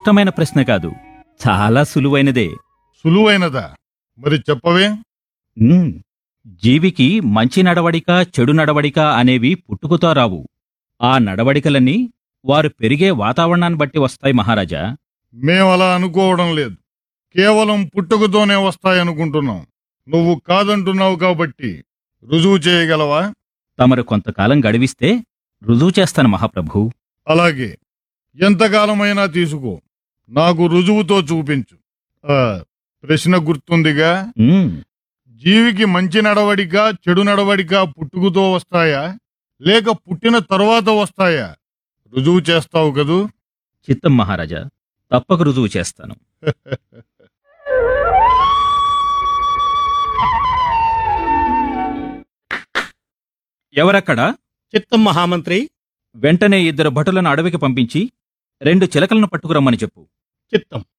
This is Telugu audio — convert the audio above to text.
కష్టమైన ప్రశ్న కాదు చాలా సులువైనదే సులువైనదా మరి చెప్పవే ఉమ్, జీవికి మంచి నడవడిక చెడు నడవడిక అనేవి పుట్టుకుతో రావు ఆ నడవడికలన్నీ వారు పెరిగే వాతావరణాన్ని బట్టి వస్తాయి మహారాజా మేమలా అనుకోవడం లేదు కేవలం పుట్టుకతోనే వస్తాయనుకుంటున్నాం నువ్వు కాదంటున్నావు కాబట్టి రుజువు చేయగలవా తమరు కొంతకాలం గడివిస్తే రుజువు చేస్తాను మహాప్రభు అలాగే ఎంతకాలమైనా తీసుకో నాకు రుజువుతో చూపించు ఆ, ప్రశ్న గుర్తుందిగా ఉమ్, జీవికి మంచి నడవడిక చెడు నడవడిక పుట్టుకతో వస్తాయా లేక పుట్టిన తరువాత వస్తాయా రుజువు చేస్తావు కదూ చిత్తం మహారాజా తప్పక రుజువు చేస్తాను ఎవరక్కడా చిత్తం మహామంత్రి వెంటనే ఇద్దరు భటులను అడవికి పంపించి రెండు చిలకలను పట్టుకురమ్మని చెప్పు చిత్తం